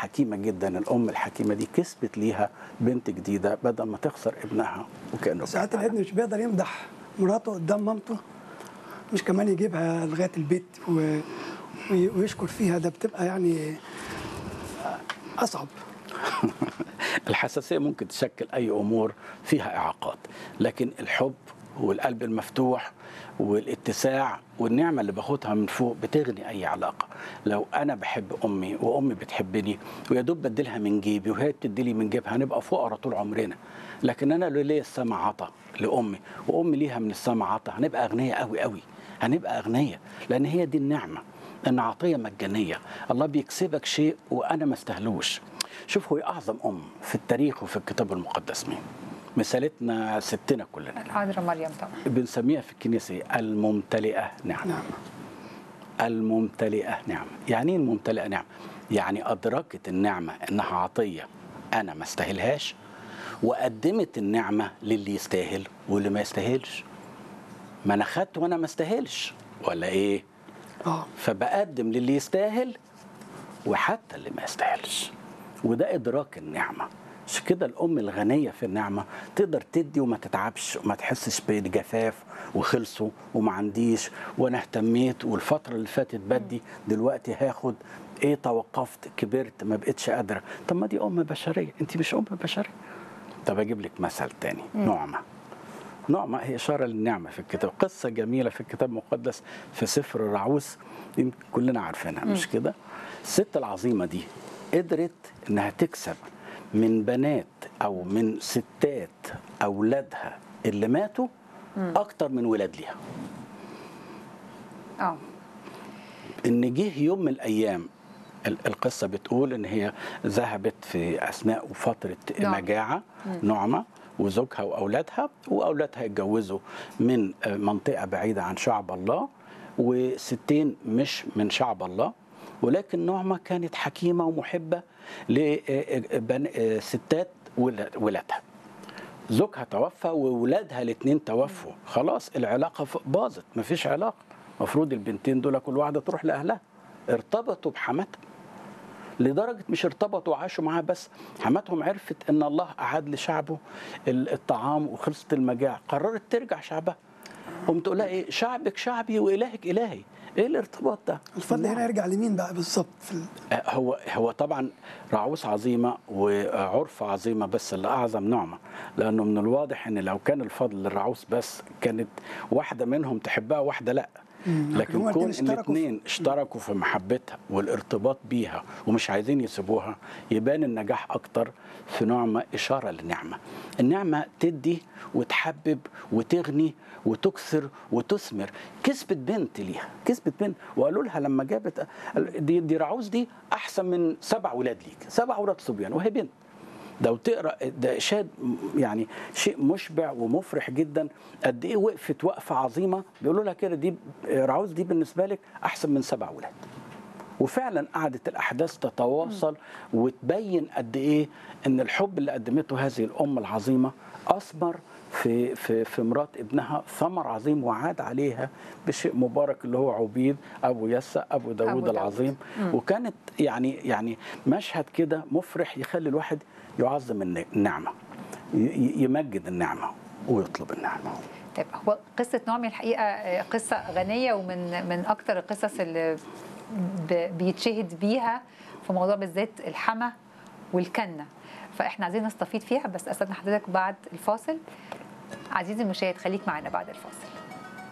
حكيمه جدا الام الحكيمه دي كسبت ليها بنت جديده بدل ما تخسر ابنها وكانه ساعات بعد عنها. الابن مش بيقدر يمدح مراته قدام مامته مش كمان يجيبها لغايه البيت و... وي- ويشكر فيها ده بتبقى يعني اصعب الحساسيه ممكن تشكل اي امور فيها اعاقات لكن الحب والقلب المفتوح والاتساع والنعمه اللي باخدها من فوق بتغني اي علاقه لو انا بحب امي وامي بتحبني ويا دوب بديلها من جيبي وهي بتديلي من جيبها هنبقى فقراء طول عمرنا لكن انا لو ليا السما عطا لامي وامي ليها من السما عطا هنبقى اغنياء قوي قوي هنبقى اغنياء لان هي دي النعمه ان عطيه مجانيه الله بيكسبك شيء وانا ما استهلوش شوف هو اعظم ام في التاريخ وفي الكتاب المقدس مين مثالتنا ستنا كلنا العذراء مريم طبعا بنسميها في الكنيسه الممتلئه نعمه نعم الممتلئه نعمه يعني ايه الممتلئه نعمه يعني ادركت النعمه انها عطيه انا ما استاهلهاش وقدمت النعمه للي يستاهل واللي ما يستاهلش ما انا خدت وانا ما استاهلش ولا ايه اه فبقدم للي يستاهل وحتى اللي ما يستاهلش وده ادراك النعمه عشان كده الام الغنيه في النعمه تقدر تدي وما تتعبش وما تحسش بالجفاف وخلصوا وما عنديش وانا اهتميت والفتره اللي فاتت بدي دلوقتي هاخد ايه توقفت كبرت ما بقتش قادره طب ما دي ام بشريه انت مش ام بشريه طب اجيب لك مثل تاني نعمه نعمة هي إشارة للنعمة في الكتاب قصة جميلة في الكتاب المقدس في سفر الرعوس يمكن كلنا عارفينها مش كده الست العظيمة دي قدرت إنها تكسب من بنات أو من ستات أولادها اللي ماتوا أكتر من ولاد ليها اه ان جه يوم من الايام ال- القصه بتقول ان هي ذهبت في اثناء فتره نعم. مجاعه نعمه وزوجها واولادها واولادها اتجوزوا من آه، منطقه بعيده عن شعب الله وستين مش من شعب الله ولكن نعمه كانت حكيمه ومحبه لستات ولادها زوجها توفى وولادها الاثنين توفوا خلاص العلاقه ف- باظت مفيش علاقه المفروض البنتين دول كل واحده تروح لاهلها ارتبطوا بحماتها لدرجه مش ارتبطوا وعاشوا معاها بس حماتهم عرفت ان الله اعاد لشعبه ال- الطعام وخلصت المجاعه قررت ترجع شعبها قمت تقول لها ايه شعبك شعبي والهك الهي ايه الارتباط ده الفضل هنا يرجع لمين بقى بالظبط في ال... هو هو طبعا رعوس عظيمه وعرف عظيمه بس اللي اعظم نعمه لانه من الواضح ان لو كان الفضل للرعوس بس كانت واحده منهم تحبها واحده لا لكن لكن هما كون الاتنين ان اشتركوا في- الاثنين اشتركوا في محبتها والارتباط بيها ومش عايزين يسيبوها يبان النجاح اكتر في نعمه اشاره للنعمه النعمه تدي وتحبب وتغني وتكثر وتثمر كسبت بنت ليها كسبت بنت وقالوا لها لما جابت دي, دي رعوز دي احسن من سبع ولاد ليك سبع ولاد صبيان وهي بنت لو تقرا ده شاد يعني شيء مشبع ومفرح جدا قد ايه وقفت وقفه عظيمه بيقولوا لها كده دي رعوز دي بالنسبه لك احسن من سبع ولاد وفعلا قعدت الاحداث تتواصل وتبين قد ايه ان الحب اللي قدمته هذه الام العظيمه اثمر في في في مرات ابنها ثمر عظيم وعاد عليها بشيء مبارك اللي هو عبيد ابو يسى ابو داود داود. العظيم وكانت يعني يعني مشهد كده مفرح يخلي الواحد يعظم الن- النعمه ي- ي- يمجد النعمه ويطلب النعمه طيب هو قصة نعمي الحقيقة آه، قصة غنية ومن من أكتر القصص اللي ب- بيتشهد بيها في موضوع بالذات الحما والكنة فإحنا عايزين نستفيد فيها بس أستاذن حضرتك بعد الفاصل عزيزي المشاهد خليك معنا بعد الفاصل